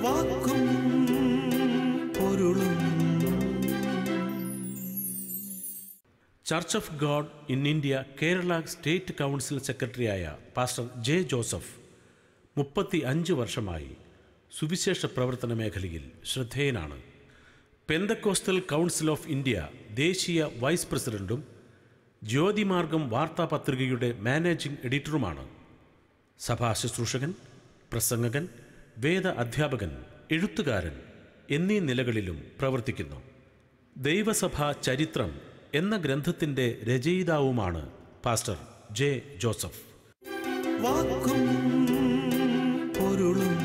വാക്കും പൊരുളും church of God in India Kerala state council സെക്രട്ടറിയായ പാസ്റ്റർ ജെ ജോസഫ് മുപ്പത്തി അഞ്ച് വർഷമായി സുവിശേഷ പ്രവർത്തന മേഖലയിൽ ശ്രദ്ധേയനാണ് പെന്തക്കോസ്റ്റൽ കൗൺസിൽ ഓഫ് ഇന്ത്യ ദേശീയ വൈസ് പ്രസിഡന്റും ജ്യോതിമാർഗം വാർത്താപത്രികയുടെ മാനേജിംഗ് എഡിറ്ററുമാണ് സഭാ ശുശ്രൂഷകൻ പ്രസംഗകൻ വേദ അധ്യാപകൻ എഴുത്തുകാരൻ എന്നീ നിലകളിലും പ്രവർത്തിക്കുന്നു ദൈവസഭാ ചരിത്രം എന്ന ഗ്രന്ഥത്തിൻ്റെ രചയിതാവുമാണ് പാസ്റ്റർ ജെ ജോസഫ് വാക്കും പൊരുളും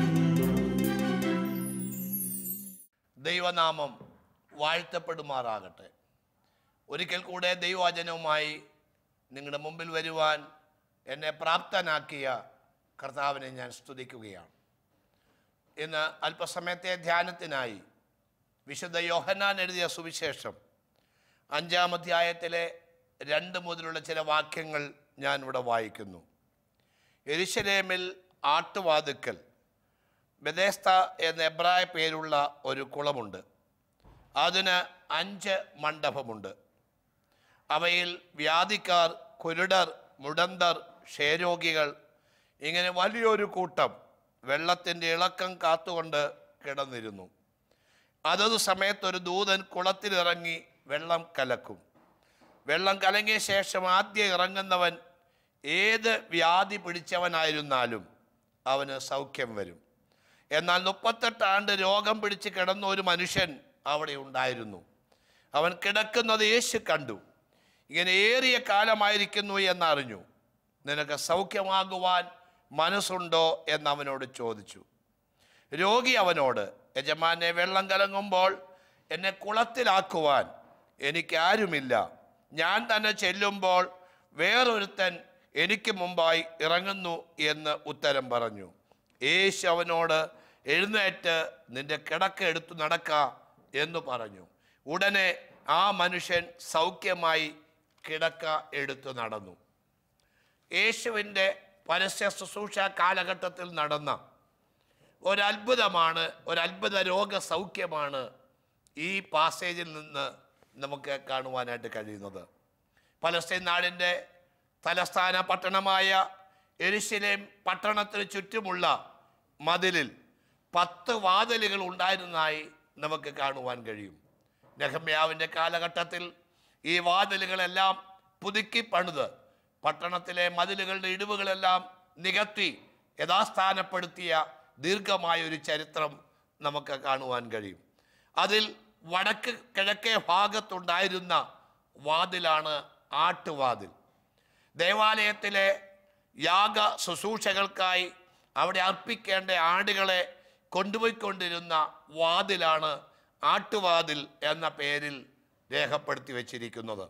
ദൈവനാമം വാഴ്ത്തപ്പെടുമാറാകട്ടെ ഒരിക്കൽ കൂടെ ദൈവവചനവുമായി നിങ്ങളുടെ മുമ്പിൽ വരുവാൻ എന്നെ പ്രാപ്തനാക്കിയ കർത്താവിനെ ഞാൻ സ്തുതിക്കുകയാണ് ഇന്ന് അല്പസമയത്തെ ധ്യാനത്തിനായി വിശുദ്ധ യോഹന്നാൻ എഴുതിയ സുവിശേഷം അഞ്ചാം അധ്യായത്തിലെ രണ്ട് മുതലുള്ള ചില വാക്യങ്ങൾ ഞാൻ ഇവിടെ വായിക്കുന്നു എരിശലേമിൽ ആട്ടുവാതുക്കൽ ബെദേസ്ത എന്ന എബ്രായ പേരുള്ള ഒരു കുളമുണ്ട് അതിന് അഞ്ച് മണ്ഡപമുണ്ട് അവയിൽ വ്യാധിക്കാർ കുരുടർ മുടന്തർ ക്ഷയരോഗികൾ ഇങ്ങനെ വലിയൊരു കൂട്ടം വെള്ളത്തിൻ്റെ ഇളക്കം കാത്തുകൊണ്ട് കിടന്നിരുന്നു അതത് സമയത്തൊരു ദൂതൻ കുളത്തിലിറങ്ങി വെള്ളം കലക്കും വെള്ളം കലങ്ങിയ ശേഷം ആദ്യം ഇറങ്ങുന്നവൻ ഏത് വ്യാധി പിടിച്ചവനായിരുന്നാലും അവന് സൗഖ്യം വരും എന്നാൽ മുപ്പത്തെട്ട് ആണ്ട് രോഗം പിടിച്ച് കിടന്ന ഒരു മനുഷ്യൻ അവിടെ ഉണ്ടായിരുന്നു അവൻ കിടക്കുന്നത് യേശു കണ്ടു ഇങ്ങനെ ഏറിയ കാലമായിരിക്കുന്നു എന്നറിഞ്ഞു നിനക്ക് സൗഖ്യമാകുവാൻ മനസ്സുണ്ടോ എന്ന് അവനോട് ചോദിച്ചു രോഗി അവനോട് യജമാനെ വെള്ളം കലങ്ങുമ്പോൾ എന്നെ കുളത്തിലാക്കുവാൻ എനിക്കാരുമില്ല ഞാൻ തന്നെ ചെല്ലുമ്പോൾ വേറൊരുത്തൻ എനിക്ക് മുമ്പായി ഇറങ്ങുന്നു എന്ന് ഉത്തരം പറഞ്ഞു യേശു അവനോട് എഴുന്നേറ്റ് നിന്റെ കിടക്ക എടുത്തു നടക്ക എന്ന് പറഞ്ഞു ഉടനെ ആ മനുഷ്യൻ സൗഖ്യമായി കിടക്ക എടുത്തു നടന്നു യേശുവിൻ്റെ പരസ്യ ശുശ്രൂഷ കാലഘട്ടത്തിൽ നടന്ന ഒരത്ഭുതമാണ് ഒരത്ഭുത രോഗസൗഖ്യമാണ് ഈ പാസേജിൽ നിന്ന് നമുക്ക് കാണുവാനായിട്ട് കഴിയുന്നത് പലസ്തീൻ നാടിൻ്റെ തലസ്ഥാന പട്ടണമായ എരിശിലേം പട്ടണത്തിന് ചുറ്റുമുള്ള മതിലിൽ പത്ത് വാതിലുകൾ ഉണ്ടായിരുന്നതായി നമുക്ക് കാണുവാൻ കഴിയും നെഹമ്യാവിൻ്റെ കാലഘട്ടത്തിൽ ഈ വാതിലുകളെല്ലാം പുതുക്കി പണിത് പട്ടണത്തിലെ മതിലുകളുടെ ഇടിവുകളെല്ലാം നികത്തി യഥാസ്ഥാനപ്പെടുത്തിയ ദീർഘമായ ഒരു ചരിത്രം നമുക്ക് കാണുവാൻ കഴിയും അതിൽ വടക്ക് കിഴക്കേ ഭാഗത്തുണ്ടായിരുന്ന വാതിലാണ് ആട്ടുവാതിൽ ദേവാലയത്തിലെ യാഗ ശുശ്രൂഷകൾക്കായി അവിടെ അർപ്പിക്കേണ്ട ആടുകളെ കൊണ്ടുപോയിക്കൊണ്ടിരുന്ന വാതിലാണ് ആട്ടുവാതിൽ എന്ന പേരിൽ രേഖപ്പെടുത്തി വച്ചിരിക്കുന്നത്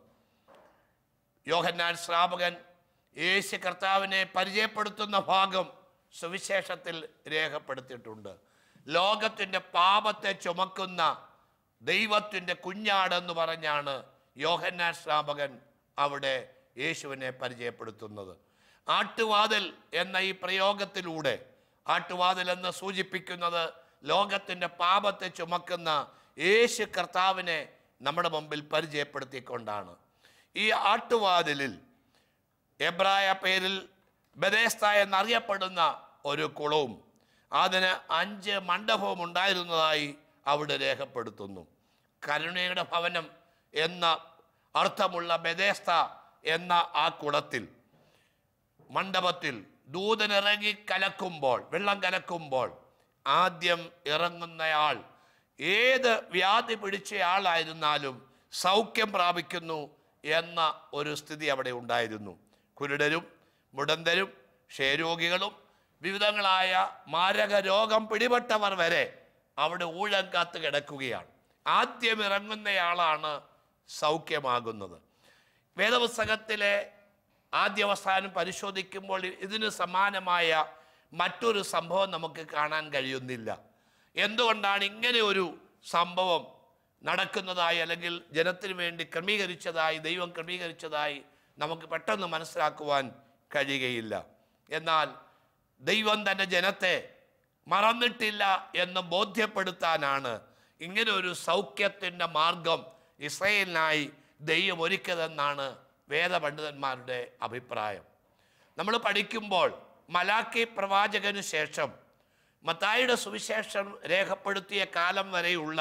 യോഹന്നാൻ ശ്രാപകൻ യേശു കർത്താവിനെ പരിചയപ്പെടുത്തുന്ന ഭാഗം സുവിശേഷത്തിൽ രേഖപ്പെടുത്തിയിട്ടുണ്ട് ലോകത്തിൻ്റെ പാപത്തെ ചുമക്കുന്ന ദൈവത്തിൻ്റെ കുഞ്ഞാടെന്ന് പറഞ്ഞാണ് യോഹന്നാൻ ശ്രാപകൻ അവിടെ യേശുവിനെ പരിചയപ്പെടുത്തുന്നത് ആട്ടുവാതിൽ എന്ന ഈ പ്രയോഗത്തിലൂടെ ആട്ടുവാതിൽ എന്ന് സൂചിപ്പിക്കുന്നത് ലോകത്തിൻ്റെ പാപത്തെ ചുമക്കുന്ന യേശു കർത്താവിനെ നമ്മുടെ മുമ്പിൽ പരിചയപ്പെടുത്തിക്കൊണ്ടാണ് ഈ ആട്ടുവാതിലിൽ എബ്രായ പേരിൽ ബദേസ്ത എന്നറിയപ്പെടുന്ന ഒരു കുളവും അതിന് അഞ്ച് മണ്ഡപവും ഉണ്ടായിരുന്നതായി അവിടെ രേഖപ്പെടുത്തുന്നു കരുണയുടെ ഭവനം എന്ന അർത്ഥമുള്ള ബദേസ്ത എന്ന ആ കുളത്തിൽ മണ്ഡപത്തിൽ ദൂതനിറങ്ങി കലക്കുമ്പോൾ വെള്ളം കലക്കുമ്പോൾ ആദ്യം ഇറങ്ങുന്നയാൾ ഏത് വ്യാധി പിടിച്ചയാളായിരുന്നാലും സൗഖ്യം പ്രാപിക്കുന്നു എന്ന ഒരു സ്ഥിതി അവിടെ ഉണ്ടായിരുന്നു കുരുടരും മുടന്തരും ക്ഷയരോഗികളും വിവിധങ്ങളായ മാരക രോഗം പിടിപെട്ടവർ വരെ അവിടെ ഊഴം കാത്ത് കിടക്കുകയാണ് ആദ്യം ഇറങ്ങുന്നയാളാണ് സൗഖ്യമാകുന്നത് വേദപുസ്തകത്തിലെ ആദ്യാവസാനം പരിശോധിക്കുമ്പോൾ ഇതിന് സമാനമായ മറ്റൊരു സംഭവം നമുക്ക് കാണാൻ കഴിയുന്നില്ല എന്തുകൊണ്ടാണ് ഇങ്ങനെ ഒരു സംഭവം നടക്കുന്നതായി അല്ലെങ്കിൽ ജനത്തിന് വേണ്ടി ക്രമീകരിച്ചതായി ദൈവം ക്രമീകരിച്ചതായി നമുക്ക് പെട്ടെന്ന് മനസ്സിലാക്കുവാൻ കഴിയുകയില്ല എന്നാൽ ദൈവം തൻ്റെ ജനത്തെ മറന്നിട്ടില്ല എന്ന് ബോധ്യപ്പെടുത്താനാണ് ഇങ്ങനെ ഒരു സൗഖ്യത്തിൻ്റെ മാർഗം ഇസ്രയേലിനായി ദൈവം ഒരുക്കിയതെന്നാണ് വേദപണ്ഡിതന്മാരുടെ അഭിപ്രായം നമ്മൾ പഠിക്കുമ്പോൾ മലാക്കി പ്രവാചകന് ശേഷം മത്തായിയുടെ സുവിശേഷം രേഖപ്പെടുത്തിയ കാലം വരെയുള്ള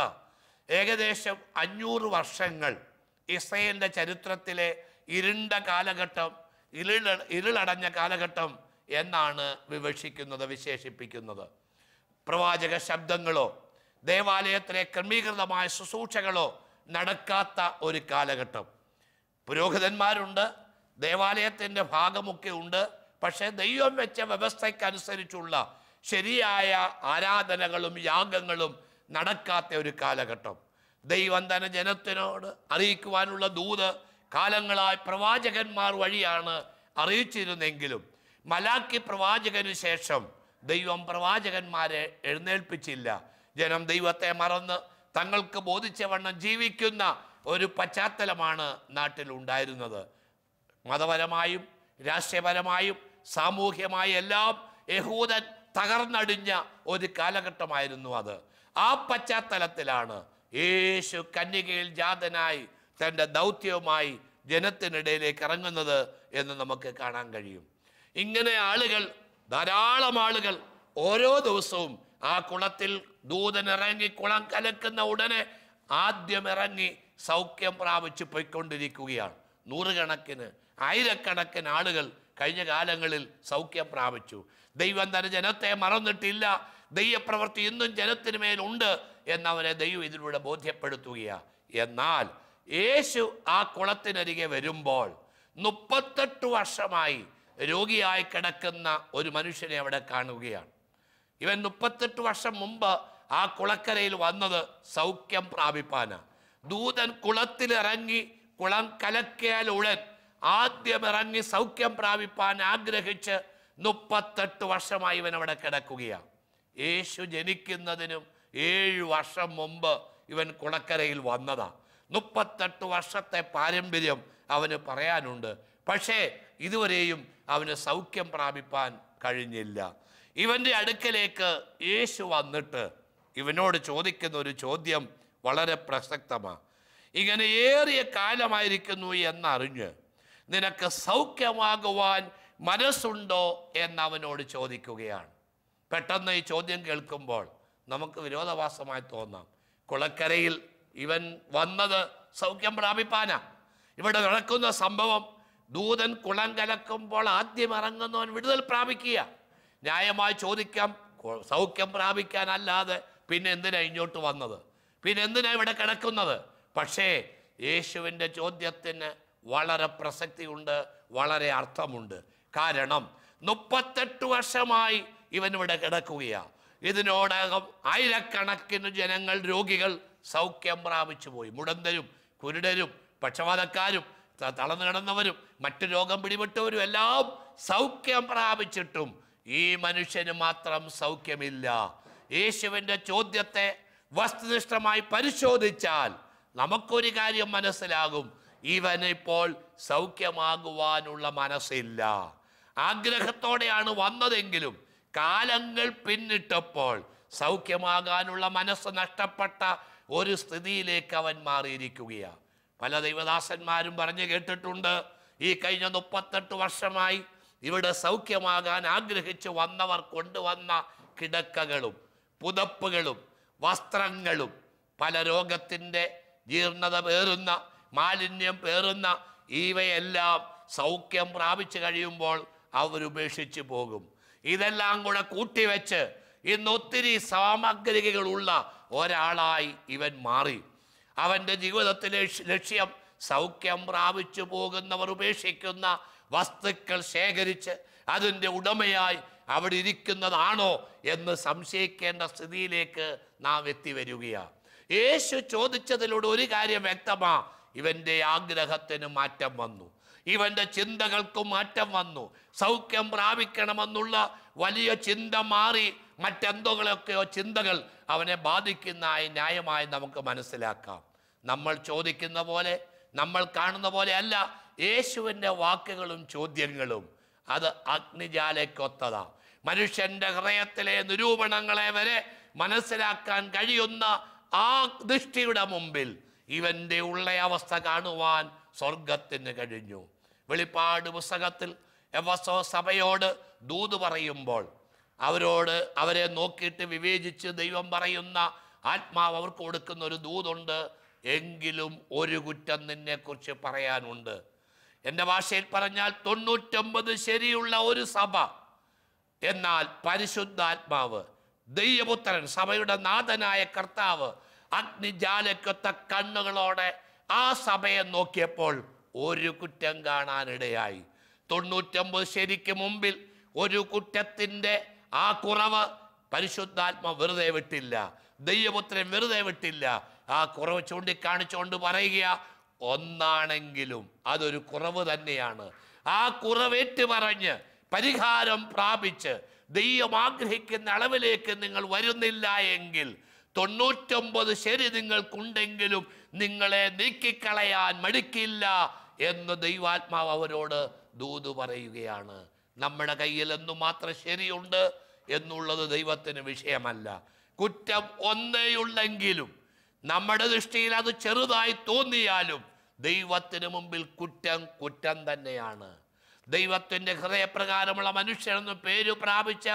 ഏകദേശം അഞ്ഞൂറ് വർഷങ്ങൾ ഇസ്രയേലിൻ്റെ ചരിത്രത്തിലെ ഇരുണ്ട കാലഘട്ടം ഇരുള ഇരുളടഞ്ഞ കാലഘട്ടം എന്നാണ് വിവക്ഷിക്കുന്നത് വിശേഷിപ്പിക്കുന്നത് പ്രവാചക ശബ്ദങ്ങളോ ദേവാലയത്തിലെ ക്രമീകൃതമായ ശുശ്രൂഷകളോ നടക്കാത്ത ഒരു കാലഘട്ടം പുരോഹിതന്മാരുണ്ട് ദേവാലയത്തിൻ്റെ ഭാഗമൊക്കെ ഉണ്ട് പക്ഷേ ദൈവം വെച്ച വ്യവസ്ഥയ്ക്കനുസരിച്ചുള്ള ശരിയായ ആരാധനകളും യാഗങ്ങളും നടക്കാത്ത ഒരു കാലഘട്ടം ദൈവം തന്നെ ജനത്തിനോട് അറിയിക്കുവാനുള്ള ദൂത് കാലങ്ങളായി പ്രവാചകന്മാർ വഴിയാണ് അറിയിച്ചിരുന്നെങ്കിലും മലാക്കി പ്രവാചകന് ശേഷം ദൈവം പ്രവാചകന്മാരെ എഴുന്നേൽപ്പിച്ചില്ല ജനം ദൈവത്തെ മറന്ന് തങ്ങൾക്ക് ബോധിച്ചവണ്ണം ജീവിക്കുന്ന ഒരു പശ്ചാത്തലമാണ് നാട്ടിൽ ഉണ്ടായിരുന്നത് മതപരമായും രാഷ്ട്രീയപരമായും സാമൂഹ്യമായും എല്ലാം യഹൂദൻ തകർന്നടിഞ്ഞ ഒരു കാലഘട്ടമായിരുന്നു അത് ആ പശ്ചാത്തലത്തിലാണ് യേശു കന്യകയിൽ ജാതനായി തൻ്റെ ദൗത്യവുമായി ജനത്തിനിടയിലേക്ക് ഇറങ്ങുന്നത് എന്ന് നമുക്ക് കാണാൻ കഴിയും ഇങ്ങനെ ആളുകൾ ധാരാളം ആളുകൾ ഓരോ ദിവസവും ആ കുളത്തിൽ ദൂതൻ ഇറങ്ങി കുളം കലക്കുന്ന ഉടനെ ആദ്യം ഇറങ്ങി സൗഖ്യം പ്രാപിച്ച് പോയിക്കൊണ്ടിരിക്കുകയാണ് നൂറുകണക്കിന് ആയിരക്കണക്കിന് ആളുകൾ കഴിഞ്ഞ കാലങ്ങളിൽ സൗഖ്യം പ്രാപിച്ചു ദൈവം തന്നെ ജനത്തെ മറന്നിട്ടില്ല ദൈവപ്രവൃത്തി ഇന്നും ജനത്തിന് മേലുണ്ട് എന്നവരെ ദൈവം ഇതിലൂടെ ബോധ്യപ്പെടുത്തുകയാണ് എന്നാൽ യേശു ആ കുളത്തിനരികെ വരുമ്പോൾ മുപ്പത്തെട്ട് വർഷമായി രോഗിയായി കിടക്കുന്ന ഒരു മനുഷ്യനെ അവിടെ കാണുകയാണ് ഇവൻ മുപ്പത്തെട്ട് വർഷം മുമ്പ് ആ കുളക്കരയിൽ വന്നത് സൗഖ്യം പ്രാപിപ്പാന് ദൂതൻ കുളത്തിലിറങ്ങി കുളം കലക്കിയാൽ ഉടൻ ആദ്യം ഇറങ്ങി സൗഖ്യം പ്രാപിപ്പാൻ ആഗ്രഹിച്ച് മുപ്പത്തെട്ട് വർഷമായി ഇവൻ അവിടെ കിടക്കുകയാണ് യേശു ജനിക്കുന്നതിനും ഏഴ് വർഷം മുമ്പ് ഇവൻ കുളക്കരയിൽ വന്നതാ മുപ്പത്തെട്ട് വർഷത്തെ പാരമ്പര്യം അവന് പറയാനുണ്ട് പക്ഷേ ഇതുവരെയും അവന് സൗഖ്യം പ്രാപിപ്പാൻ കഴിഞ്ഞില്ല ഇവൻ്റെ അടുക്കലേക്ക് യേശു വന്നിട്ട് ഇവനോട് ചോദിക്കുന്ന ഒരു ചോദ്യം വളരെ പ്രസക്തമാണ് ഇങ്ങനെ ഏറിയ കാലമായിരിക്കുന്നു എന്നറിഞ്ഞ് നിനക്ക് സൗഖ്യമാകുവാൻ മനസ്സുണ്ടോ എന്ന് അവനോട് ചോദിക്കുകയാണ് പെട്ടെന്ന് ഈ ചോദ്യം കേൾക്കുമ്പോൾ നമുക്ക് വിരോധാഭാസമായി തോന്നാം കുളക്കരയിൽ ഇവൻ വന്നത് സൗഖ്യം പ്രാപിപ്പാനാ ഇവിടെ നടക്കുന്ന സംഭവം ദൂതൻ കുളം കലക്കുമ്പോൾ ആദ്യം ഇറങ്ങുന്നവൻ വിടുതൽ പ്രാപിക്കുക ന്യായമായി ചോദിക്കാം കൊ- സൗഖ്യം പ്രാപിക്കാനല്ലാതെ പിന്നെ എന്തിനാ ഇങ്ങോട്ട് വന്നത് പിന്നെ എന്തിനാ ഇവിടെ കിടക്കുന്നത് പക്ഷേ യേശുവിൻ്റെ ചോദ്യത്തിന് വളരെ പ്രസക്തിയുണ്ട് വളരെ അർത്ഥമുണ്ട് കാരണം മുപ്പത്തെട്ട് വർഷമായി ഇവൻ ഇവിടെ കിടക്കുകയാണ് ഇതിനോടകം ആയിരക്കണക്കിന് ജനങ്ങൾ രോഗികൾ സൗഖ്യം പ്രാപിച്ചു പോയി മുടന്തരും കുരുടരും പക്ഷപാതക്കാരും ത- തളർന്നു കിടന്നവരും മറ്റു രോഗം പിടിപെട്ടവരും എല്ലാം സൗഖ്യം പ്രാപിച്ചിട്ടും ഈ മനുഷ്യന് മാത്രം സൗഖ്യമില്ല യേശുവിൻ്റെ ചോദ്യത്തെ വസ്തുനിഷ്ഠമായി പരിശോധിച്ചാൽ നമുക്കൊരു കാര്യം മനസ്സിലാകും ഇവനിപ്പോൾ സൗഖ്യമാകുവാനുള്ള മനസ്സില്ല ആഗ്രഹത്തോടെയാണ് വന്നതെങ്കിലും കാലങ്ങൾ പിന്നിട്ടപ്പോൾ സൗഖ്യമാകാനുള്ള മനസ്സ് നഷ്ടപ്പെട്ട ഒരു സ്ഥിതിയിലേക്ക് അവൻ മാറിയിരിക്കുകയാണ് പല ദൈവദാസന്മാരും പറഞ്ഞു കേട്ടിട്ടുണ്ട് ഈ കഴിഞ്ഞ മുപ്പത്തെട്ട് വർഷമായി ഇവിടെ സൗഖ്യമാകാൻ ആഗ്രഹിച്ച് വന്നവർ കൊണ്ടുവന്ന കിടക്കകളും പുതപ്പുകളും വസ്ത്രങ്ങളും പല രോഗത്തിൻ്റെ ജീർണത പേറുന്ന മാലിന്യം പേറുന്ന ഇവയെല്ലാം സൗഖ്യം പ്രാപിച്ചു കഴിയുമ്പോൾ അവരുപേക്ഷിച്ച് പോകും ഇതെല്ലാം കൂടെ കൂട്ടിവെച്ച് ഇന്ന് ഒത്തിരി സാമഗ്രികളുള്ള ഒരാളായി ഇവൻ മാറി അവൻ്റെ ജീവിതത്തിലെ ലക്ഷ്യ- ലക്ഷ്യം സൗഖ്യം പ്രാപിച്ചു പോകുന്നവർ ഉപേക്ഷിക്കുന്ന വസ്തുക്കൾ ശേഖരിച്ച് അതിൻ്റെ ഉടമയായി അവിടെ ഇരിക്കുന്നതാണോ എന്ന് സംശയിക്കേണ്ട സ്ഥിതിയിലേക്ക് നാം എത്തിവരികയാണ് യേശു ചോദിച്ചതിലൂടെ ഒരു കാര്യം വ്യക്തമാ ഇവൻ്റെ ആഗ്രഹത്തിന് മാറ്റം വന്നു ഇവൻ്റെ ചിന്തകൾക്കും മാറ്റം വന്നു സൗഖ്യം പ്രാപിക്കണമെന്നുള്ള വലിയ ചിന്ത മാറി മറ്റെന്തൊക്കെയൊക്കെയോ ചിന്തകൾ അവനെ ബാധിക്കുന്നതായി ന്യായമായി നമുക്ക് മനസ്സിലാക്കാം നമ്മൾ ചോദിക്കുന്ന പോലെ നമ്മൾ കാണുന്ന പോലെ അല്ല യേശുവിൻ്റെ വാക്കുകളും ചോദ്യങ്ങളും അത് അഗ്നിജാലയ്ക്കൊത്തതാ മനുഷ്യന്റെ ഹൃദയത്തിലെ നിരൂപണങ്ങളെ വരെ മനസ്സിലാക്കാൻ കഴിയുന്ന ആ ദൃഷ്ടിയുടെ മുമ്പിൽ ഇവന്റെ ഉള്ള അവസ്ഥ കാണുവാൻ സ്വർഗത്തിന് കഴിഞ്ഞു വെളിപ്പാട് പുസ്തകത്തിൽ എവസോ സഭയോട് ദൂത് പറയുമ്പോൾ അവരോട് അവരെ നോക്കിയിട്ട് വിവേചിച്ച് ദൈവം പറയുന്ന ആത്മാവ് അവർക്ക് കൊടുക്കുന്ന ഒരു ദൂതുണ്ട് എങ്കിലും ഒരു കുറ്റം നിന്നെക്കുറിച്ച് പറയാനുണ്ട് എൻ്റെ ഭാഷയിൽ പറഞ്ഞാൽ തൊണ്ണൂറ്റൊമ്പത് ശരിയുള്ള ഒരു സഭ എന്നാൽ പരിശുദ്ധാത്മാവ് ദൈവപുത്രൻ സഭയുടെ നാഥനായ കർത്താവ് അഗ്നിജാലക്കൊത്ത കണ്ണുകളോടെ ആ സഭയെ നോക്കിയപ്പോൾ ഒരു കുറ്റം കാണാനിടയായി തൊണ്ണൂറ്റൊമ്പത് ശരിക്ക് മുമ്പിൽ ഒരു കുറ്റത്തിൻ്റെ ആ കുറവ് പരിശുദ്ധാത്മ വെറുതെ വിട്ടില്ല ദൈവപുത്രൻ വെറുതെ വിട്ടില്ല ആ കുറവ് ചൂണ്ടിക്കാണിച്ചുകൊണ്ട് പറയുക ഒന്നാണെങ്കിലും അതൊരു കുറവ് തന്നെയാണ് ആ കുറവേറ്റ് പറഞ്ഞ് പരിഹാരം പ്രാപിച്ച് ദൈവം ആഗ്രഹിക്കുന്ന അളവിലേക്ക് നിങ്ങൾ വരുന്നില്ല എങ്കിൽ തൊണ്ണൂറ്റൊമ്പത് ശരി നിങ്ങൾക്കുണ്ടെങ്കിലും നിങ്ങളെ നീക്കിക്കളയാൻ മടിക്കില്ല എന്ന് ദൈവാത്മാവ് അവരോട് ദൂത് പറയുകയാണ് നമ്മുടെ കയ്യിൽ എന്തു മാത്രം ശരിയുണ്ട് എന്നുള്ളത് ദൈവത്തിന് വിഷയമല്ല കുറ്റം ഒന്നേയുള്ളെങ്കിലും നമ്മുടെ ദൃഷ്ടിയിൽ അത് ചെറുതായി തോന്നിയാലും ദൈവത്തിന് മുമ്പിൽ കുറ്റം കുറ്റം തന്നെയാണ് ദൈവത്തിൻ്റെ ഹൃദയപ്രകാരമുള്ള മനുഷ്യനെന്ന് പേര് പ്രാപിച്ച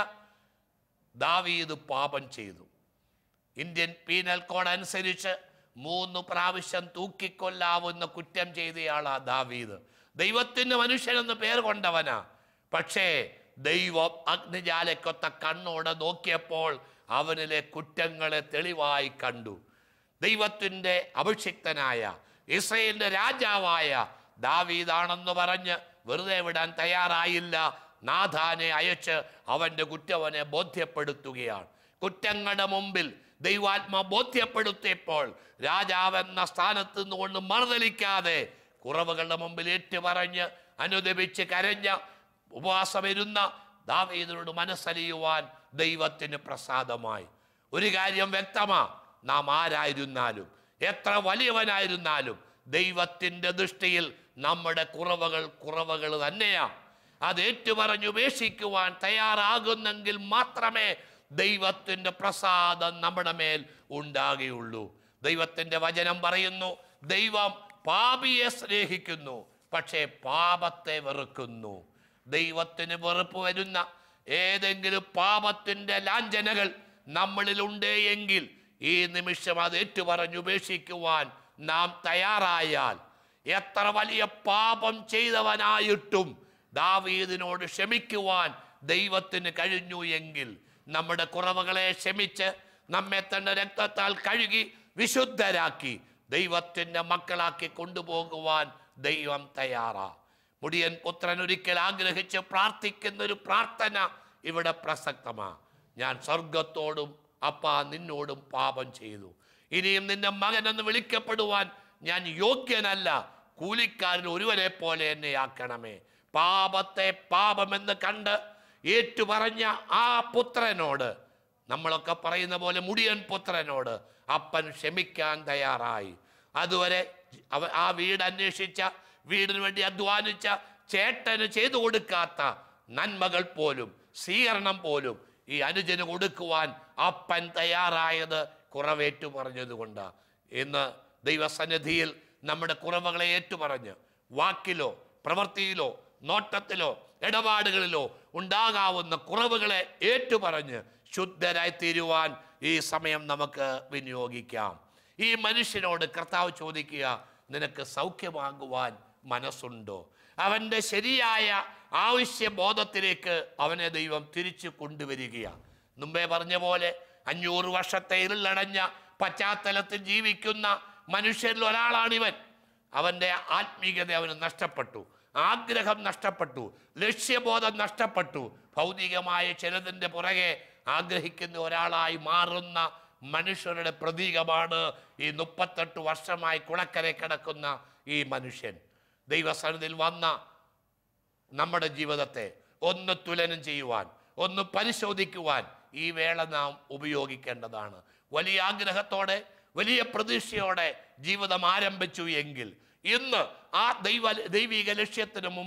ദാവീദ് പാപം ചെയ്തു ഇന്ത്യൻ പീനൽ കോഡ് അനുസരിച്ച് മൂന്ന് പ്രാവശ്യം തൂക്കിക്കൊല്ലാവുന്ന കുറ്റം ചെയ്തയാളാ ദാവീദ് ദൈവത്തിൻ്റെ മനുഷ്യനെന്ന് പേർ കൊണ്ടവനാ പക്ഷേ ദൈവം അഗ്നിജാലക്കൊത്ത കണ്ണോടെ നോക്കിയപ്പോൾ അവനിലെ കുറ്റങ്ങളെ തെളിവായി കണ്ടു ദൈവത്തിൻ്റെ അഭിഷിക്തനായ ഇസ്രയേലിന്റെ രാജാവായ ദാവീദാണെന്ന് പറഞ്ഞ് വെറുതെ വിടാൻ തയ്യാറായില്ല നാഥാനെ അയച്ച് അവൻ്റെ കുറ്റവനെ ബോധ്യപ്പെടുത്തുകയാണ് കുറ്റങ്ങളുടെ മുമ്പിൽ ദൈവാത്മ ബോധ്യപ്പെടുത്തിയപ്പോൾ രാജാവെന്ന സ്ഥാനത്ത് നിന്നുകൊണ്ട് മറുതലിക്കാതെ കുറവുകളുടെ മുമ്പിൽ ഏറ്റുപറഞ്ഞ് അനുദപിച്ച് കരഞ്ഞ ഉപവാസമിരുന്ന ദാവീദിനോട് മനസ്സലിയുവാൻ ദൈവത്തിന് പ്രസാദമായി ഒരു കാര്യം വ്യക്തമാ നാം ആരായിരുന്നാലും എത്ര വലിയവനായിരുന്നാലും ദൈവത്തിൻ്റെ ദൃഷ്ടിയിൽ നമ്മുടെ കുറവുകൾ കുറവുകൾ തന്നെയാ അത് ഏറ്റുപറഞ്ഞ് ഉപേക്ഷിക്കുവാൻ തയ്യാറാകുന്നെങ്കിൽ മാത്രമേ ദൈവത്തിൻ്റെ പ്രസാദം നമ്മുടെ മേൽ ഉണ്ടാകുകയുള്ളൂ ദൈവത്തിൻ്റെ വചനം പറയുന്നു ദൈവം പാപിയെ സ്നേഹിക്കുന്നു പക്ഷേ പാപത്തെ വെറുക്കുന്നു ദൈവത്തിന് വെറുപ്പ് വരുന്ന ഏതെങ്കിലും പാപത്തിൻ്റെ ലാഞ്ചനകൾ നമ്മളിലുണ്ട് എങ്കിൽ ഈ നിമിഷം അത് ഏറ്റുപറഞ്ഞ് ഉപേക്ഷിക്കുവാൻ നാം തയ്യാറായാൽ എത്ര വലിയ പാപം ചെയ്തവനായിട്ടും ദാവീദിനോട് ക്ഷമിക്കുവാൻ ദൈവത്തിന് കഴിഞ്ഞു എങ്കിൽ നമ്മുടെ കുറവുകളെ ക്ഷമിച്ച് നമ്മെ തന്നെ രക്തത്താൽ കഴുകി വിശുദ്ധരാക്കി ദൈവത്തിൻ്റെ മക്കളാക്കി കൊണ്ടുപോകുവാൻ ദൈവം തയ്യാറാ മുടിയൻ പുത്രൻ ഒരിക്കൽ ആഗ്രഹിച്ച് പ്രാർത്ഥിക്കുന്ന ഒരു പ്രാർത്ഥന ഇവിടെ പ്രസക്തമാ ഞാൻ സ്വർഗത്തോടും അപ്പ നിന്നോടും പാപം ചെയ്തു ഇനിയും നിന്റെ മകനെന്ന് വിളിക്കപ്പെടുവാൻ ഞാൻ യോഗ്യനല്ല കൂലിക്കാരൻ ഒരുവനെ പോലെ എന്നെ ആക്കണമേ പാപത്തെ പാപമെന്ന് കണ്ട് ഏറ്റുപറഞ്ഞ ആ പുത്രനോട് നമ്മളൊക്കെ പറയുന്ന പോലെ മുടിയൻ പുത്രനോട് അപ്പൻ ക്ഷമിക്കാൻ തയ്യാറായി അതുവരെ അവ ആ വീട് അന്വേഷിച്ച വീടിന് വേണ്ടി അധ്വാനിച്ച ചേട്ടന് ചെയ്തു കൊടുക്കാത്ത നന്മകൾ പോലും സ്വീകരണം പോലും ഈ അനുജന് കൊടുക്കുവാൻ അപ്പൻ തയ്യാറായത് കുറവേറ്റു പറഞ്ഞതുകൊണ്ട് ഇന്ന് ദൈവസന്നിധിയിൽ നമ്മുടെ കുറവുകളെ ഏറ്റുപറഞ്ഞ് വാക്കിലോ പ്രവൃത്തിയിലോ നോട്ടത്തിലോ ഇടപാടുകളിലോ ഉണ്ടാകാവുന്ന കുറവുകളെ ഏറ്റുപറഞ്ഞ് ശുദ്ധരായി തീരുവാൻ ഈ സമയം നമുക്ക് വിനിയോഗിക്കാം ഈ മനുഷ്യനോട് കർത്താവ് ചോദിക്കുക നിനക്ക് സൗഖ്യമാകുവാൻ മനസ്സുണ്ടോ അവൻ്റെ ശരിയായ ആവശ്യബോധത്തിലേക്ക് അവനെ ദൈവം തിരിച്ചു കൊണ്ടുവരികയാണ് മുമ്പേ പറഞ്ഞ പോലെ അഞ്ഞൂറ് വർഷത്തെ ഇരുളടഞ്ഞ പശ്ചാത്തലത്തിൽ ജീവിക്കുന്ന മനുഷ്യരിൽ ഒരാളാണിവൻ അവൻ്റെ ആത്മീയത അവന് നഷ്ടപ്പെട്ടു ആഗ്രഹം നഷ്ടപ്പെട്ടു ലക്ഷ്യബോധം നഷ്ടപ്പെട്ടു ഭൗതികമായ ചിലതിൻ്റെ പുറകെ ആഗ്രഹിക്കുന്ന ഒരാളായി മാറുന്ന മനുഷ്യരുടെ പ്രതീകമാണ് ഈ മുപ്പത്തെട്ട് വർഷമായി കുളക്കരെ കിടക്കുന്ന ഈ മനുഷ്യൻ ദൈവസന്നിധിയിൽ വന്ന നമ്മുടെ ജീവിതത്തെ ഒന്ന് തുലനം ചെയ്യുവാൻ ഒന്ന് പരിശോധിക്കുവാൻ ഈ വേള നാം ഉപയോഗിക്കേണ്ടതാണ് വലിയ ആഗ്രഹത്തോടെ വലിയ പ്രതീക്ഷയോടെ ജീവിതം ആരംഭിച്ചു എങ്കിൽ ഇന്ന് ആ ദൈവ ദൈവിക ലക്ഷ്യത്തിന് മുമ്പിൽ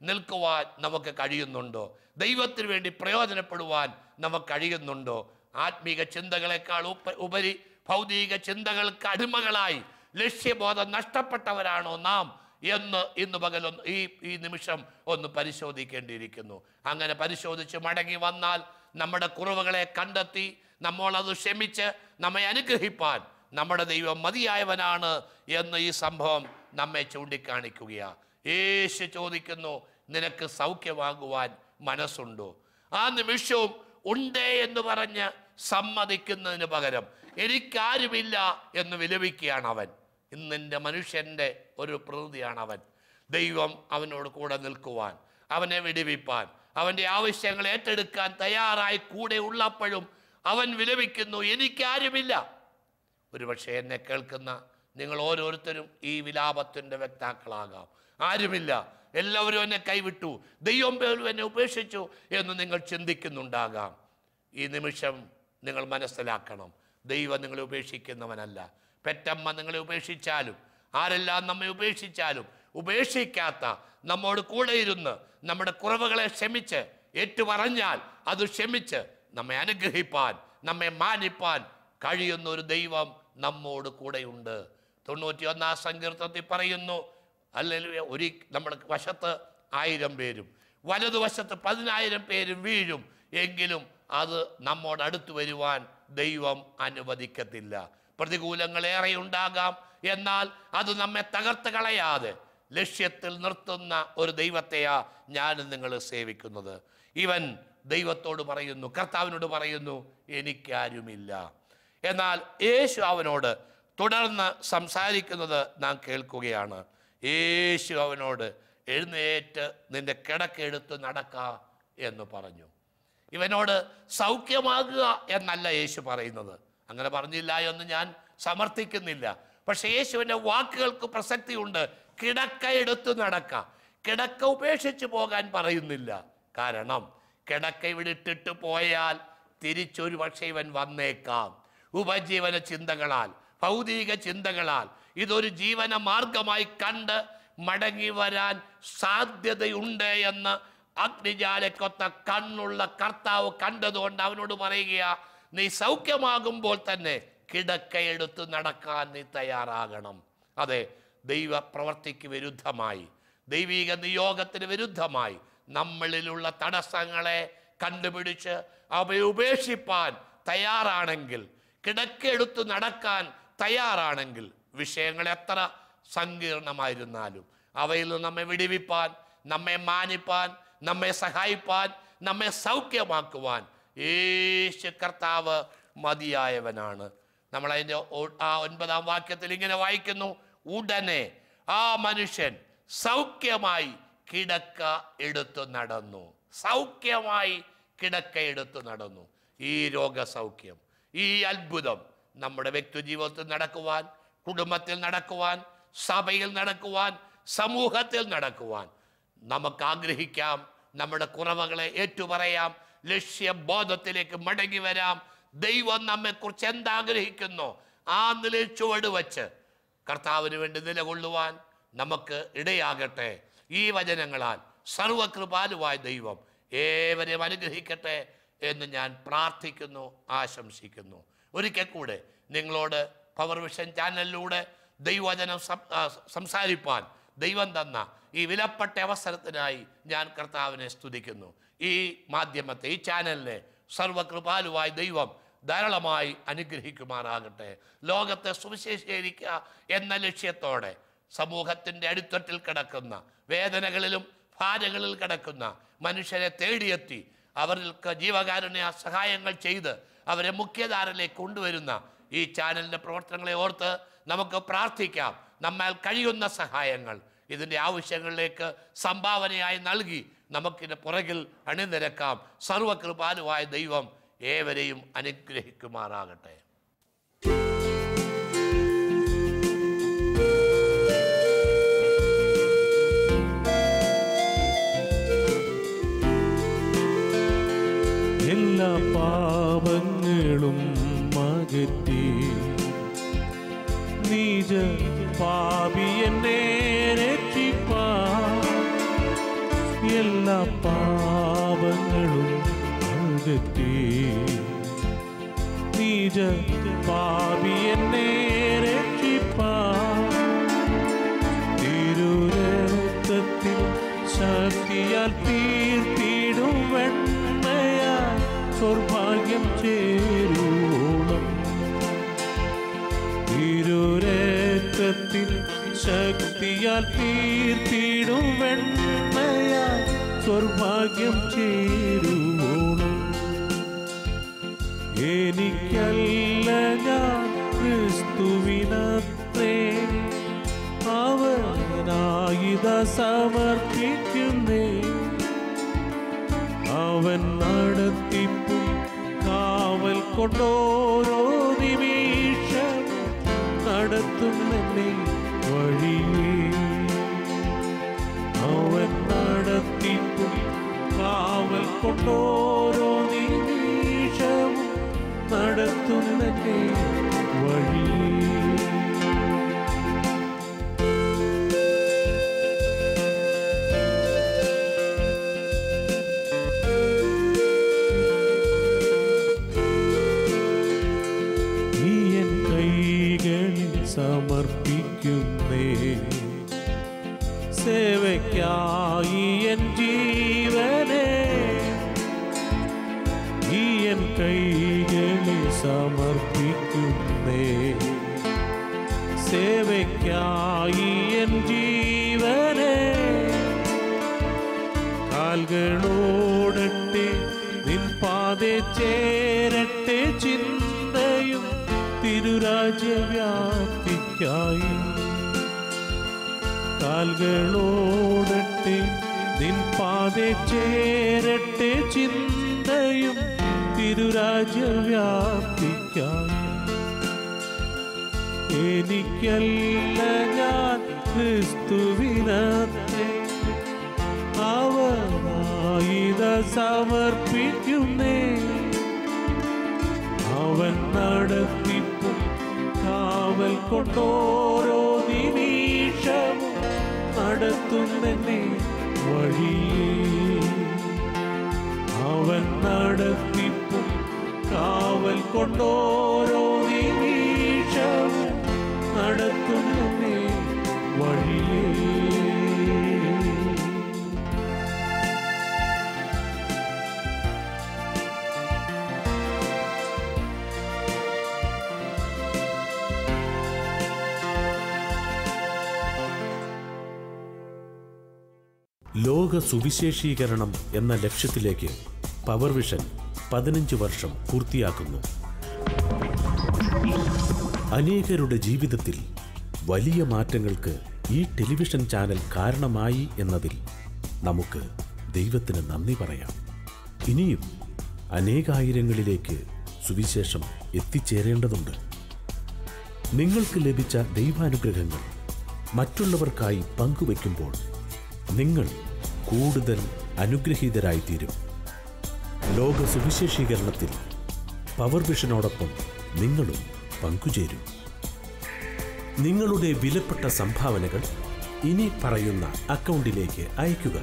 നിൽക്കുവാൻ നമുക്ക് കഴിയുന്നുണ്ടോ ദൈവത്തിന് വേണ്ടി പ്രയോജനപ്പെടുവാൻ നമുക്ക് കഴിയുന്നുണ്ടോ ആത്മീക ചിന്തകളെക്കാൾ ഉപ ഉപരി ഭൗതിക ചിന്തകൾക്ക് അടിമകളായി ലക്ഷ്യബോധം നഷ്ടപ്പെട്ടവരാണോ നാം എന്ന് ഇന്ന് പകലൊന്ന് ഈ ഈ നിമിഷം ഒന്ന് പരിശോധിക്കേണ്ടിയിരിക്കുന്നു അങ്ങനെ പരിശോധിച്ച് മടങ്ങി വന്നാൽ നമ്മുടെ കുറവുകളെ കണ്ടെത്തി നമ്മൾ അത് ക്ഷമിച്ച് നമ്മെ അനുഗ്രഹിപ്പാൻ നമ്മുടെ ദൈവം മതിയായവനാണ് എന്ന് ഈ സംഭവം നമ്മെ ചൂണ്ടിക്കാണിക്കുകയാണ് യേശു ചോദിക്കുന്നു നിനക്ക് സൗഖ്യമാകുവാൻ മനസ്സുണ്ടോ ആ നിമിഷവും ഉണ്ടേ എന്ന് പറഞ്ഞ് സമ്മതിക്കുന്നതിന് പകരം എനിക്കാരുമില്ല എന്ന് വിലപിക്കുകയാണ് അവൻ ഇന്നെൻ്റെ മനുഷ്യൻ്റെ ഒരു പ്രകൃതിയാണ് അവൻ ദൈവം അവനോട് കൂടെ നിൽക്കുവാൻ അവനെ വിടിവിപ്പാൻ അവൻ്റെ ആവശ്യങ്ങൾ ഏറ്റെടുക്കാൻ തയ്യാറായി കൂടെ ഉള്ളപ്പോഴും അവൻ വിലപിക്കുന്നു എനിക്കാരുമില്ല ഒരുപക്ഷെ എന്നെ കേൾക്കുന്ന നിങ്ങൾ ഓരോരുത്തരും ഈ വിലാപത്തിൻ്റെ വ്യക്താക്കളാകാം ആരുമില്ല എല്ലാവരും എന്നെ കൈവിട്ടു ദൈവം പോലും എന്നെ ഉപേക്ഷിച്ചു എന്ന് നിങ്ങൾ ചിന്തിക്കുന്നുണ്ടാകാം ഈ നിമിഷം നിങ്ങൾ മനസ്സിലാക്കണം ദൈവം നിങ്ങളെ ഉപേക്ഷിക്കുന്നവനല്ല പെറ്റമ്മ നിങ്ങളെ ഉപേക്ഷിച്ചാലും ആരെല്ലാം നമ്മെ ഉപേക്ഷിച്ചാലും ഉപേക്ഷിക്കാത്ത നമ്മോട് കൂടെ ഇരുന്ന് നമ്മുടെ കുറവുകളെ ക്ഷമിച്ച് ഏറ്റുപറഞ്ഞാൽ അത് ക്ഷമിച്ച് നമ്മെ അനുഗ്രഹിപ്പാൻ നമ്മെ മാനിപ്പാൻ കഴിയുന്ന ഒരു ദൈവം നമ്മോട് കൂടെയുണ്ട് തൊണ്ണൂറ്റി ഒന്നാം സങ്കീർത്തത്തിൽ പറയുന്നു അല്ലെങ്കിൽ ഒരു നമ്മുടെ വശത്ത് ആയിരം പേരും വലതുവശത്ത് പതിനായിരം പേരും വീഴും എങ്കിലും അത് നമ്മോട് അടുത്ത് വരുവാൻ ദൈവം അനുവദിക്കത്തില്ല പ്രതികൂലങ്ങൾ ഏറെ ഉണ്ടാകാം എന്നാൽ അത് നമ്മെ തകർത്ത് കളയാതെ ലക്ഷ്യത്തിൽ നിർത്തുന്ന ഒരു ദൈവത്തെയാ ഞാനും നിങ്ങൾ സേവിക്കുന്നത് ഇവൻ ദൈവത്തോട് പറയുന്നു കർത്താവിനോട് പറയുന്നു എനിക്കാരുമില്ല എന്നാൽ യേശു അവനോട് തുടർന്ന് സംസാരിക്കുന്നത് നാം കേൾക്കുകയാണ് യേശു അവനോട് എഴുന്നേറ്റ് നിന്റെ കിടക്കെടുത്ത് നടക്ക എന്ന് പറഞ്ഞു ഇവനോട് സൗഖ്യമാകുക എന്നല്ല യേശു പറയുന്നത് അങ്ങനെ പറഞ്ഞില്ല എന്ന് ഞാൻ സമർത്ഥിക്കുന്നില്ല പക്ഷെ യേശുവിൻ്റെ വാക്കുകൾക്ക് പ്രസക്തിയുണ്ട് കിടക്ക എടുത്തു നടക്ക കിടക്ക ഉപേക്ഷിച്ച് പോകാൻ പറയുന്നില്ല കാരണം കിടക്ക ഇവിടെ ഇട്ടിട്ട് പോയാൽ തിരിച്ചൊരു പക്ഷേ ഇവൻ വന്നേക്കാം ഉപജീവന ചിന്തകളാൽ ഭൗതിക ചിന്തകളാൽ ഇതൊരു ജീവന മാർഗമായി കണ്ട് മടങ്ങി വരാൻ സാധ്യതയുണ്ട് എന്ന് അഗ്നിജാലക്കൊത്ത കണ്ണുള്ള കർത്താവ് കണ്ടതുകൊണ്ട് അവനോട് പറയുക നീ സൗഖ്യമാകുമ്പോൾ തന്നെ കിടക്കയെടുത്ത് നടക്കാൻ നീ തയ്യാറാകണം അതെ ദൈവ പ്രവർത്തിക്ക് വിരുദ്ധമായി ദൈവിക നിയോഗത്തിന് വിരുദ്ധമായി നമ്മളിലുള്ള തടസ്സങ്ങളെ കണ്ടുപിടിച്ച് അവയെ ഉപേക്ഷിപ്പാൻ തയ്യാറാണെങ്കിൽ കിടക്കെടുത്ത് നടക്കാൻ തയ്യാറാണെങ്കിൽ വിഷയങ്ങൾ എത്ര സങ്കീർണമായിരുന്നാലും അവയിൽ നിന്ന് നമ്മെ വിടിവിപ്പാൻ നമ്മെ മാനിപ്പാൻ നമ്മെ സഹായിപ്പാൻ നമ്മെ സൗഖ്യമാക്കുവാൻ യേശു കർത്താവ് മതിയായവനാണ് നമ്മൾ അതിൻ്റെ ആ ഒൻപതാം വാക്യത്തിൽ ഇങ്ങനെ വായിക്കുന്നു ഉടനെ ആ മനുഷ്യൻ സൗഖ്യമായി കിടക്ക എടുത്തു നടന്നു സൗഖ്യമായി കിടക്ക എടുത്തു നടന്നു ഈ രോഗസൗഖ്യം ഈ അത്ഭുതം നമ്മുടെ വ്യക്തിജീവിതത്തിൽ നടക്കുവാൻ കുടുംബത്തിൽ നടക്കുവാൻ സഭയിൽ നടക്കുവാൻ സമൂഹത്തിൽ നടക്കുവാൻ നമുക്ക് ആഗ്രഹിക്കാം നമ്മുടെ കുറവുകളെ ഏറ്റുപറയാം ലക്ഷ്യബോധത്തിലേക്ക് മടങ്ങി വരാം ദൈവം നമ്മെക്കുറിച്ച് എന്താഗ്രഹിക്കുന്നു ആ നിലയിൽ ചുവട് വച്ച് കർത്താവിന് വേണ്ടി നിലകൊള്ളുവാൻ നമുക്ക് ഇടയാകട്ടെ ഈ വചനങ്ങളാൽ സർവകൃപാലുവായ ദൈവം ഏവരെയും അനുഗ്രഹിക്കട്ടെ എന്ന് ഞാൻ പ്രാർത്ഥിക്കുന്നു ആശംസിക്കുന്നു ഒരിക്കൽ കൂടെ നിങ്ങളോട് പവർ വിഷൻ ചാനലിലൂടെ ദൈവവചനം സം- ആ, സംസാരിപ്പാൻ ദൈവം തന്ന ഈ വിലപ്പെട്ട അവസരത്തിനായി ഞാൻ കർത്താവിനെ സ്തുതിക്കുന്നു ഈ മാധ്യമത്തെ ഈ ചാനലിനെ സർവകൃപാലുവായ ദൈവം ധാരാളമായി അനുഗ്രഹിക്കുമാറാകട്ടെ ലോകത്തെ സുവിശേഷീകരിക്കുക എന്ന ലക്ഷ്യത്തോടെ സമൂഹത്തിൻ്റെ അടിത്തട്ടിൽ കിടക്കുന്ന വേദനകളിലും ഭാരങ്ങളിൽ കിടക്കുന്ന മനുഷ്യരെ തേടിയെത്തി അവർക്ക് ജീവകാരുണ്യ സഹായങ്ങൾ ചെയ്ത് അവരെ മുഖ്യധാരയിലേക്ക് കൊണ്ടുവരുന്ന ഈ ചാനലിൻ്റെ പ്രവർത്തനങ്ങളെ ഓർത്ത് നമുക്ക് പ്രാർത്ഥിക്കാം നമ്മാൽ കഴിയുന്ന സഹായങ്ങൾ ഇതിൻ്റെ ആവശ്യങ്ങളിലേക്ക് സംഭാവനയായി നൽകി നമുക്കിന് പുറകിൽ അണിനിരക്കാം സർവകൃപാലുവായ ദൈവം ഏവരെയും അനുഗ്രഹിക്കുമാറാകട്ടെ എല്ലാ പാപങ്ങളും അകറ്റി നീജ പാപി എന്നെ രക്ഷിപ്പാൻ എല്ലാ പാപങ്ങളും അകറ്റി നീജ പാപി എന്നെ രക്ഷിപ്പാ തിരുരക്തത്തിൽ ശക്തിയാൽ തീർത്തിടും വെണ്മയാൽ സൗഭാഗ്യം ചേരുവോളം തിരുരക്തത്തിൽ ശക്തിയാൽ തീർത്തിടും വെണ്മയാൽ സൗഭാഗ്യം ചേരുവോളം എനിക്കല്ല ഞാൻ ക്രിസ്തുവിനത്രേ അവനായിത സമർപ്പിക്കുന്നേ അവൻ നടത്തിപ്പും കാവൽ കൊണ്ടോരോ നിമിഷം നടത്തുന്നെന്നെ വഴിയേ അവൻ നടത്തിപ്പും കാവൽ കൊണ്ടോരോ നിമിഷവും നടത്തുന്നെന്നെ വഴിയേ നീ എൻ കൈകളിൽ സമർപ്പിക്കുന്നേ സേവയ്ക്കായി എൻ ജീവനെ നീ എൻ കൈകളിൽ സമർപ്പിക്കുന്നേ സേവയ്ക്കായി എൻ ജീവനെ കാൽകളോടട്ടെ നിൻ പാതെ ചേരട്ടെ ചിന്തയും തിരുരാജ്യവ്യാപ്തിക്കായി കാൽകളോടട്ടെ നിൻ പാതെ ചേരട്ടെ ചിന്തയും തിരുരാജ്യവ്യാപ്തിക്കായി എനിക്കല്ല ഞാൻ ക്രിസ്തുവിനത്തെ അവനായിത സമർപ്പിക്കുന്നേ അവൻ നടത്തിപ്പും കാവൽ കൊണ്ടോരോ നിമിഷവും നടത്തുന്നെന്നെ വഴിയേ അവൻ നടത്തിപ്പും കാവൽ കൊണ്ടോരോ നിമിഷവും നടത്തുന്നെന്നെ വഴിയേ ലോക സുവിശേഷീകരണം എന്ന ലക്ഷ്യത്തിലേക്ക് പവർ വിഷൻ പതിനഞ്ച് വർഷം പൂർത്തിയാക്കുന്നു അനേകരുടെ ജീവിതത്തിൽ വലിയ മാറ്റങ്ങൾക്ക് ഈ ടെലിവിഷൻ ചാനൽ കാരണമായി എന്നതിൽ നമുക്ക് ദൈവത്തിന് നന്ദി പറയാം ഇനിയും അനേകായിരങ്ങളിലേക്ക് സുവിശേഷം എത്തിച്ചേരേണ്ടതുണ്ട് നിങ്ങൾക്ക് ലഭിച്ച ദൈവാനുഗ്രഹങ്ങൾ മറ്റുള്ളവർക്കായി പങ്കുവെക്കുമ്പോൾ നിങ്ങൾ കൂടുതൽ അനുഗ്രഹീതരായിത്തീരും ലോക സുവിശേഷീകരണത്തിൽ പവർ വിഷനോടൊപ്പം നിങ്ങളും പങ്കുചേരും നിങ്ങളുടെ വിലപ്പെട്ട സംഭാവനകൾ ഇനി പറയുന്ന അക്കൗണ്ടിലേക്ക് അയയ്ക്കുക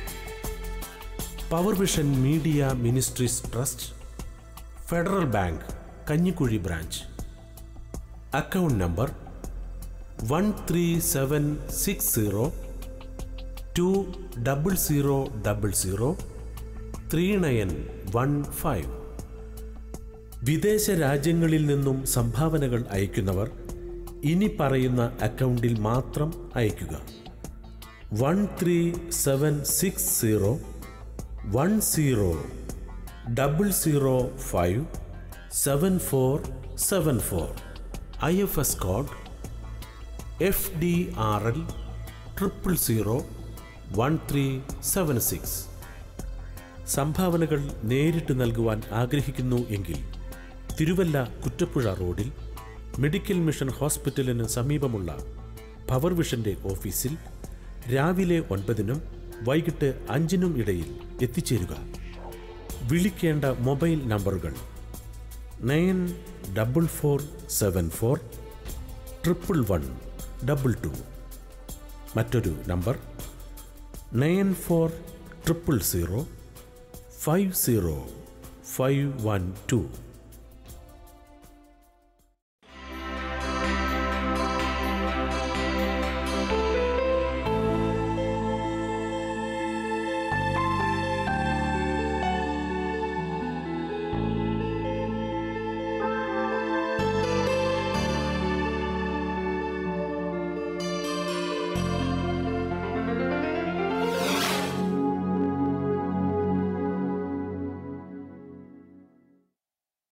power vision media ministries trust federal bank Kanjikuzhi branch account number one three seven six zero two double zero double zero three nine one five വിദേശ രാജ്യങ്ങളിൽ നിന്നും സംഭാവനകൾ അയക്കുന്നവർ ഇനി പറയുന്ന അക്കൗണ്ടിൽ മാത്രം അയയ്ക്കുക one three seven six zero one zero double zero five seven four seven four I F S code F D R L triple zero one three seven six സംഭാവനകൾ നേരിട്ട് നൽകുവാൻ ആഗ്രഹിക്കുന്നു എങ്കിൽ തിരുവല്ല കുറ്റപ്പുഴ റോഡിൽ മെഡിക്കൽ മിഷൻ ഹോസ്പിറ്റലിന് സമീപമുള്ള പവർ വിഷന്റെ ഓഫീസിൽ രാവിലെ ഒൻപതിനും വൈകിട്ട് അഞ്ചിനും ഇടയിൽ എത്തിച്ചേരുക വിളിക്കേണ്ട മൊബൈൽ നമ്പറുകൾ nine double four seven four triple one double two മറ്റൊരു number nine four triple zero five zero five one to